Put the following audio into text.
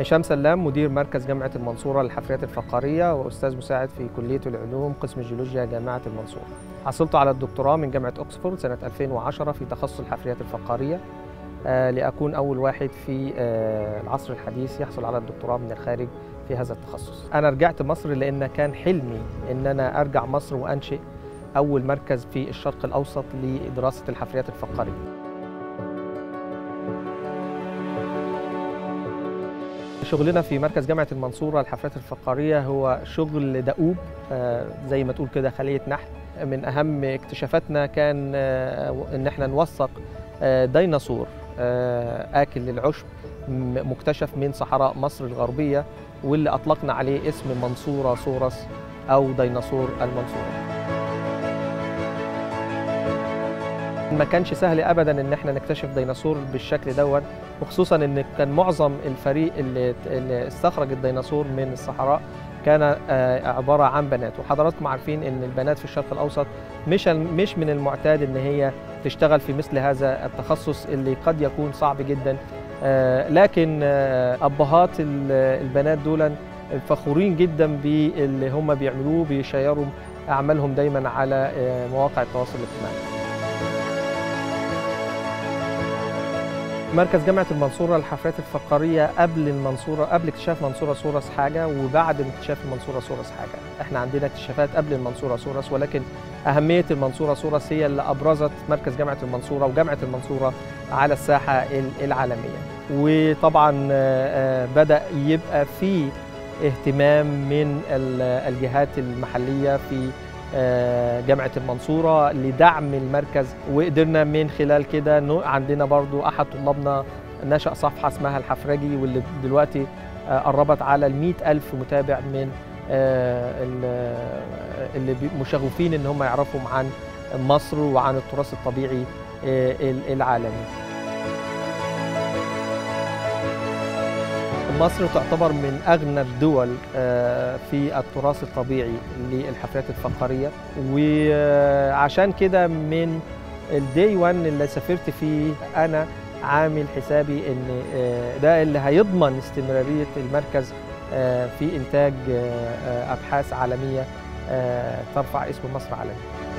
هشام سلام مدير مركز جامعة المنصورة للحفريات الفقارية وأستاذ مساعد في كلية العلوم قسم الجيولوجيا جامعة المنصورة. حصلت على الدكتوراه من جامعة أكسفورد سنة 2010 في تخصص الحفريات الفقارية آه لأكون أول واحد في آه العصر الحديث يحصل على الدكتوراه من الخارج في هذا التخصص. أنا رجعت مصر لأن كان حلمي إن أنا أرجع مصر وأنشئ أول مركز في الشرق الأوسط لدراسة الحفريات الفقارية. شغلنا في مركز جامعة المنصورة الحفرات الفقارية هو شغل دؤوب زي ما تقول كده خلية نحل من أهم اكتشافاتنا كان إن احنا نوثق ديناصور آكل للعشب مكتشف من صحراء مصر الغربية واللي أطلقنا عليه اسم منصورة سورس أو ديناصور المنصورة ما كانش سهل ابدا ان احنا نكتشف ديناصور بالشكل دوت وخصوصا ان كان معظم الفريق اللي, اللي استخرج الديناصور من الصحراء كان عباره عن بنات وحضراتكم عارفين ان البنات في الشرق الاوسط مش مش من المعتاد ان هي تشتغل في مثل هذا التخصص اللي قد يكون صعب جدا لكن ابهات البنات دول فخورين جدا باللي هم بيعملوه بيشيروا اعمالهم دايما على مواقع التواصل الاجتماعي مركز جامعة المنصورة للحفريات الفقارية قبل المنصورة قبل اكتشاف منصورة سورس حاجة وبعد اكتشاف المنصورة سورس حاجة، احنا عندنا اكتشافات قبل المنصورة سورس ولكن أهمية المنصورة سورس هي اللي أبرزت مركز جامعة المنصورة وجامعة المنصورة على الساحة العالمية. وطبعا بدأ يبقى في اهتمام من الجهات المحلية في جامعة المنصورة لدعم المركز وقدرنا من خلال كده عندنا برضو أحد طلابنا نشأ صفحة اسمها الحفرجي واللي دلوقتي قربت على المئة ألف متابع من اللي مشغوفين إن هم يعرفوا عن مصر وعن التراث الطبيعي العالمي مصر تعتبر من أغنى الدول في التراث الطبيعي للحفريات الفقارية وعشان كده من الدي 1 اللي سافرت فيه أنا عامل حسابي إن ده اللي هيضمن استمرارية المركز في إنتاج أبحاث عالمية ترفع اسم مصر عالمي